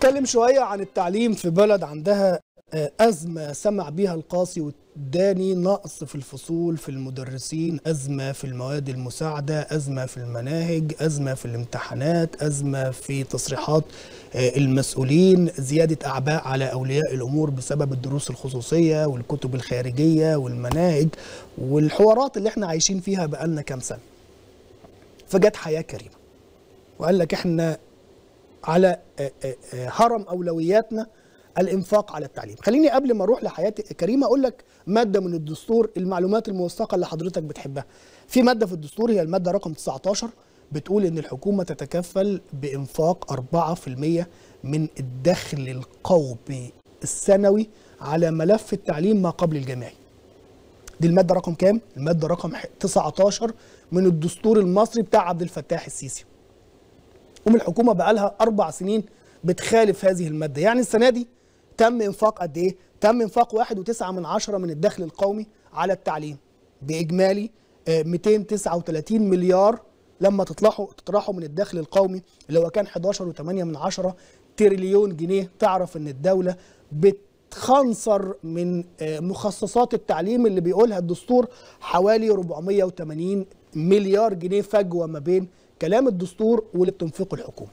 نتكلم شوية عن التعليم في بلد عندها آه، أزمة سمع بها القاسي والداني نقص في الفصول في المدرسين أزمة في المواد المساعدة أزمة في المناهج أزمة في الامتحانات أزمة في تصريحات آه، المسؤولين زيادة أعباء على أولياء الأمور بسبب الدروس الخصوصية والكتب الخارجية والمناهج والحوارات اللي احنا عايشين فيها بقالنا كام سنة فجت حياة كريمة وقال لك احنا على آه، آه، آه، هرم اولوياتنا الانفاق على التعليم خليني قبل ما اروح لحياه كريمه اقول لك ماده من الدستور المعلومات الموثقه اللي حضرتك بتحبها في ماده في الدستور هي الماده رقم 19 بتقول ان الحكومه تتكفل بانفاق 4% من الدخل القومي السنوي على ملف التعليم ما قبل الجامعي دي الماده رقم كام الماده رقم 19 من الدستور المصري بتاع عبد الفتاح السيسي قوم الحكومه بقى لها اربع سنين بتخالف هذه الماده يعني السنه دي تم انفاق قد ايه تم انفاق 1.9 من عشرة من الدخل القومي على التعليم باجمالي آه، 239 مليار لما تطلعوا تطرحوا من الدخل القومي اللي هو كان 11.8 من عشرة تريليون جنيه تعرف ان الدوله بتخنصر من آه، مخصصات التعليم اللي بيقولها الدستور حوالي 480 مليار جنيه فجوه ما بين كلام الدستور واللي بتنفقه الحكومه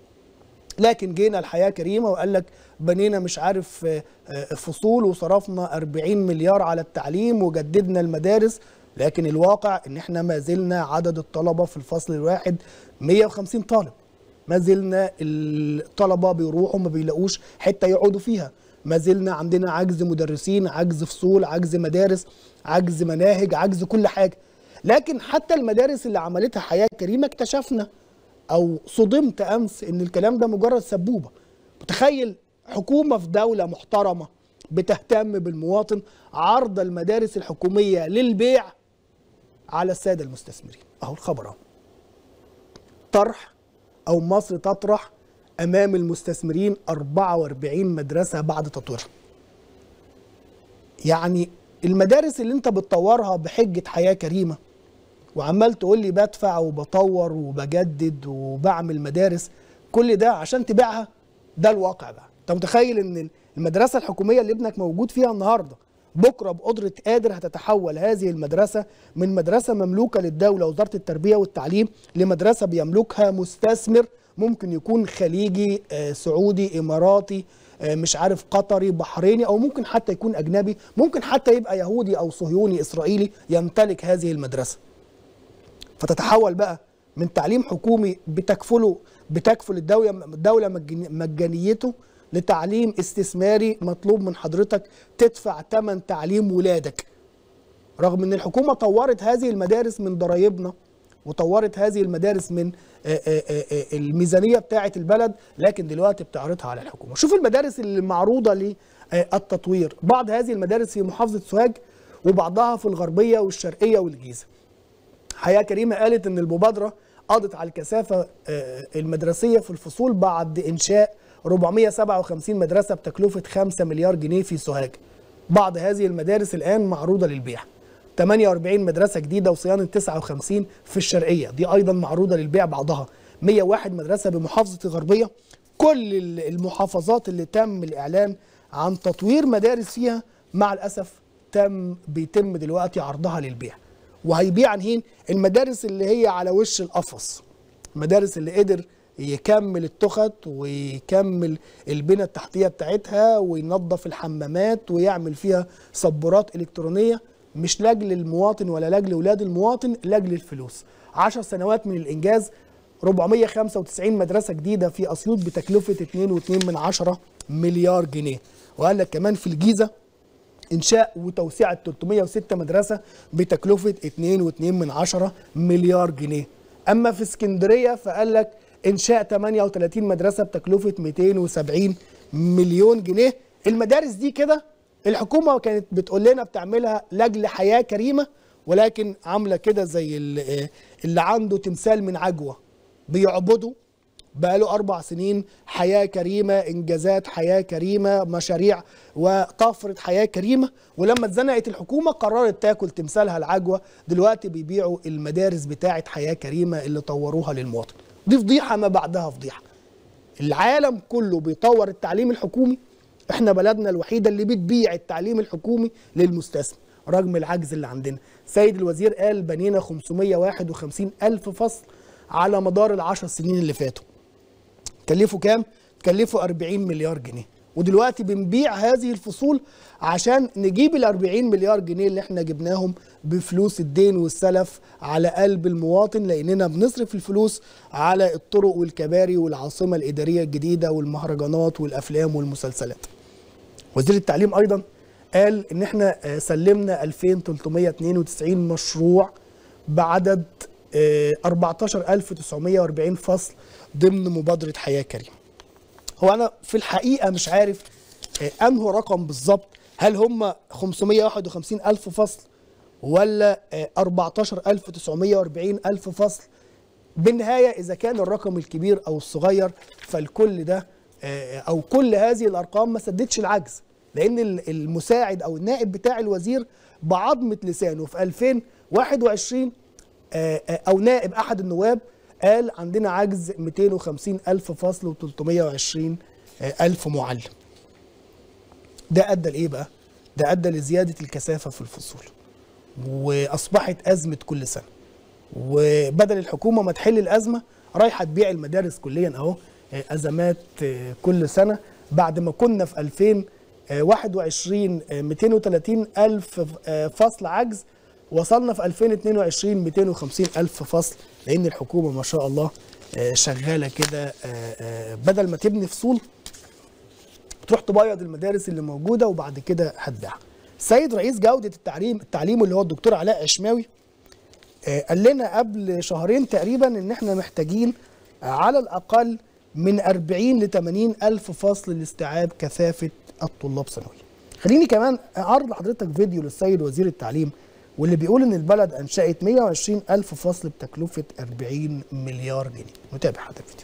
لكن جينا الحياه كريمه وقال لك بنينا مش عارف آه، آه، فصول وصرفنا 40 مليار على التعليم وجددنا المدارس لكن الواقع ان احنا ما زلنا عدد الطلبه في الفصل الواحد 150 طالب ما زلنا الطلبه بيروحوا ما بيلاقوش حته يقعدوا فيها ما زلنا عندنا عجز مدرسين عجز فصول عجز مدارس عجز مناهج عجز كل حاجه لكن حتى المدارس اللي عملتها حياه كريمه اكتشفنا او صدمت امس ان الكلام ده مجرد سبوبه متخيل حكومه في دوله محترمه بتهتم بالمواطن عرض المدارس الحكوميه للبيع على الساده المستثمرين اهو الخبر اهو طرح او مصر تطرح امام المستثمرين 44 مدرسه بعد تطويرها يعني المدارس اللي انت بتطورها بحجه حياه كريمه وعمال تقول لي بدفع وبطور وبجدد وبعمل مدارس كل ده عشان تبيعها ده الواقع بقى انت متخيل ان المدرسه الحكوميه اللي ابنك موجود فيها النهارده بكره بقدره قادر هتتحول هذه المدرسه من مدرسه مملوكه للدوله وزاره التربيه والتعليم لمدرسه بيملكها مستثمر ممكن يكون خليجي آه، سعودي اماراتي آه، مش عارف قطري بحريني او ممكن حتى يكون اجنبي ممكن حتى يبقى يهودي او صهيوني اسرائيلي يمتلك هذه المدرسه فتتحول بقى من تعليم حكومي بتكفله بتكفل الدوله الدوله مجاني- مجانيته لتعليم استثماري مطلوب من حضرتك تدفع ثمن تعليم ولادك رغم ان الحكومه طورت هذه المدارس من ضرائبنا وطورت هذه المدارس من آه، آه، آه، آه، الميزانيه بتاعه البلد لكن دلوقتي بتعرضها على الحكومه شوف المدارس اللي معروضه للتطوير بعض هذه المدارس في محافظه سوهاج وبعضها في الغربيه والشرقيه والجيزه حياه كريمه قالت ان المبادره قضت على الكثافه آه، المدرسيه في الفصول بعد انشاء 457 مدرسه بتكلفه 5 مليار جنيه في سوهاج بعض هذه المدارس الان معروضه للبيع 48 مدرسه جديده وصيانه 59 في الشرقيه دي ايضا معروضه للبيع بعضها 101 مدرسه بمحافظه الغربيه كل ال- المحافظات اللي تم الاعلان عن تطوير مدارس فيها مع الاسف تم بيتم دلوقتي عرضها للبيع وهيبيع عنهين المدارس اللي هي على وش القفص المدارس اللي قدر يكمل التخت ويكمل البنى التحتيه بتاعتها وينظف الحمامات ويعمل فيها سبورات الكترونيه مش لاجل المواطن ولا لاجل ولاد المواطن لاجل الفلوس 10 سنوات من الانجاز 495 مدرسه جديده في اسيوط بتكلفه 2.2 من عشرة مليار جنيه وقال لك كمان في الجيزه انشاء وتوسعه 306 مدرسه بتكلفه 2.2 من عشرة مليار جنيه اما في اسكندريه فقال لك انشاء 38 مدرسه بتكلفه 270 مليون جنيه المدارس دي كده الحكومه كانت بتقول لنا بتعملها لاجل حياه كريمه ولكن عامله كده زي ال- اللي عنده تمثال من عجوه بيعبده بقاله أربع سنين حياة كريمة إنجازات حياة كريمة مشاريع وطفرة حياة كريمة ولما اتزنقت الحكومة قررت تاكل تمثالها العجوة دلوقتي بيبيعوا المدارس بتاعة حياة كريمة اللي طوروها للمواطن دي فضيحة ما بعدها فضيحة العالم كله بيطور التعليم الحكومي احنا بلدنا الوحيده اللي بتبيع التعليم الحكومي للمستثمر رغم العجز اللي عندنا سيد الوزير قال بنينا 551 ألف فصل على مدار العشر سنين اللي فاتوا كلفوا كام؟ كلفوا 40 مليار جنيه ودلوقتي بنبيع هذه الفصول عشان نجيب ال 40 مليار جنيه اللي احنا جبناهم بفلوس الدين والسلف على قلب المواطن لاننا بنصرف الفلوس على الطرق والكباري والعاصمه الاداريه الجديده والمهرجانات والافلام والمسلسلات. وزير التعليم ايضا قال ان احنا آه، سلمنا 2392 مشروع بعدد آه، 14940 فصل ضمن مبادره حياه كريمه. هو انا في الحقيقه مش عارف آه، انه رقم بالظبط هل هم 551 الف فصل ولا آه، 14940 الف فصل بالنهايه اذا كان الرقم الكبير او الصغير فالكل ده آه، او كل هذه الارقام ما سدتش العجز لان ال- المساعد او النائب بتاع الوزير بعظمه لسانه في 2021 آه، آه، او نائب احد النواب قال عندنا عجز 250 الف فصل و320 الف معلم ده ادى لايه بقى ده ادى لزياده الكثافه في الفصول واصبحت ازمه كل سنه وبدل الحكومه ما تحل الازمه رايحه تبيع المدارس كليا اهو آه، ازمات آه، كل سنه بعد ما كنا في 2021 آه، 230 الف آه، فصل عجز وصلنا في 2022 250 الف فصل لان الحكومه ما شاء الله آه، شغاله كده آه، آه، بدل ما تبني فصول تروح تبيض المدارس اللي موجوده وبعد كده هتبيعها. السيد رئيس جوده التعليم التعليم اللي هو الدكتور علاء عشماوي آه، قال لنا قبل شهرين تقريبا ان احنا محتاجين على الاقل من 40 ل 80 الف فصل لاستيعاب كثافه الطلاب سنويا. خليني كمان اعرض لحضرتك فيديو للسيد وزير التعليم واللي بيقول ان البلد انشات 120 الف فصل بتكلفه 40 مليار جنيه. نتابع هذا الفيديو.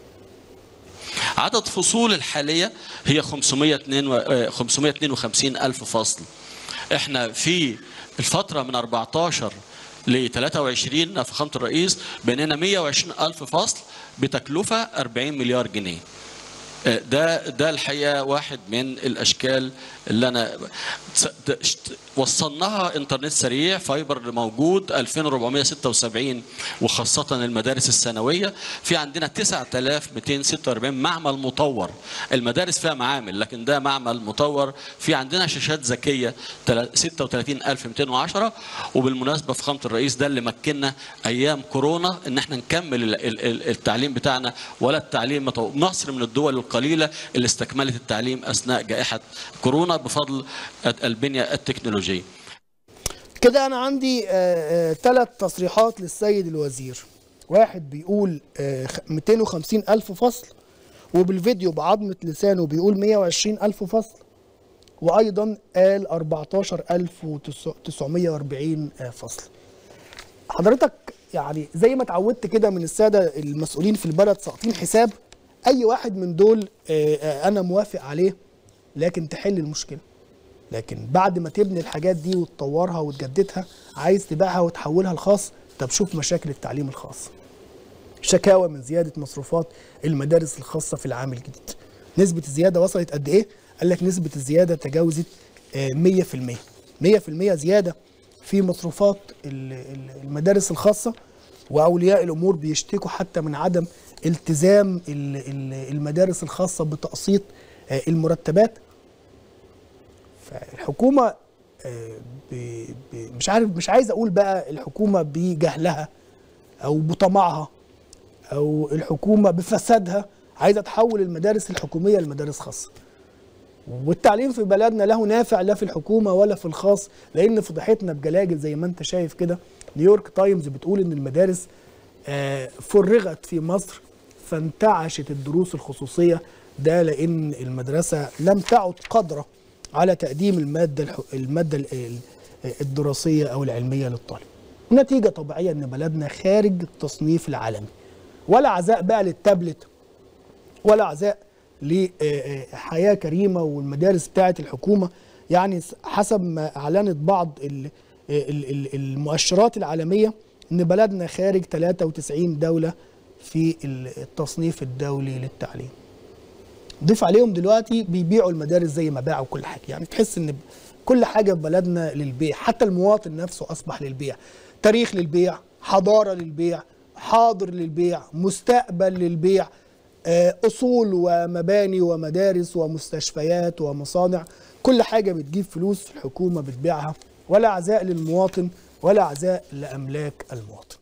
عدد فصول الحالية هي 552 آه، 552 ألف فصل احنا في الفترة من 14 ل 23 فخامة الرئيس بنينا 120 ألف فصل بتكلفة 40 مليار جنيه آه، ده ده الحقيقه واحد من الاشكال اللي انا س- د- شت- وصلناها انترنت سريع فايبر موجود 2476 وخاصه المدارس الثانويه في عندنا 9246 معمل مطور المدارس فيها معامل لكن ده معمل مطور في عندنا شاشات ذكيه تلا- 36210 وبالمناسبه فخامه الرئيس ده اللي مكننا ايام كورونا ان احنا نكمل ال- ال- ال- التعليم بتاعنا ولا التعليم مطو- مصر من الدول القليله اللي استكملت التعليم اثناء جائحه كورونا بفضل البنيه التكنولوجيه كده انا عندي ثلاث تصريحات للسيد الوزير واحد بيقول آه، خ- 250 الف فصل وبالفيديو بعظمة لسانه بيقول 120 الف فصل وايضا قال 14940 فصل حضرتك يعني زي ما اتعودت كده من الساده المسؤولين في البلد ساقطين حساب اي واحد من دول آه، آه، انا موافق عليه لكن تحل المشكله لكن بعد ما تبني الحاجات دي وتطورها وتجددها عايز تبيعها وتحولها لخاص طب شوف مشاكل التعليم الخاص شكاوى من زياده مصروفات المدارس الخاصه في العام الجديد نسبه الزياده وصلت قد ايه قال لك نسبه الزياده تجاوزت آه، 100% 100% زياده في مصروفات ال- ال- المدارس الخاصه واولياء الامور بيشتكوا حتى من عدم التزام ال- ال- المدارس الخاصه بتقسيط آه، المرتبات فالحكومه آه، ب- ب- مش عارف مش عايز اقول بقى الحكومه بجهلها او بطمعها او الحكومه بفسادها عايزه تحول المدارس الحكوميه لمدارس خاصه والتعليم في بلدنا له نافع لا في الحكومه ولا في الخاص لان فضيحتنا بجلاجل زي ما انت شايف كده نيويورك تايمز بتقول ان المدارس آه، فرغت في مصر فانتعشت الدروس الخصوصيه ده لان المدرسه لم تعد قادره على تقديم الماده الح- الماده ال- ال- الدراسيه او العلميه للطالب. نتيجه طبيعيه ان بلدنا خارج التصنيف العالمي. ولا عزاء بقى للتابلت ولا عزاء لحياه كريمه والمدارس بتاعه الحكومه يعني حسب ما اعلنت بعض ال- ال- ال- المؤشرات العالميه ان بلدنا خارج 93 دوله في التصنيف الدولي للتعليم ضيف عليهم دلوقتي بيبيعوا المدارس زي ما باعوا كل حاجه يعني تحس ان كل حاجه في بلدنا للبيع حتى المواطن نفسه اصبح للبيع تاريخ للبيع حضاره للبيع حاضر للبيع مستقبل للبيع آه، اصول ومباني ومدارس ومستشفيات ومصانع كل حاجه بتجيب فلوس الحكومه بتبيعها ولا عزاء للمواطن ولا عزاء لاملاك المواطن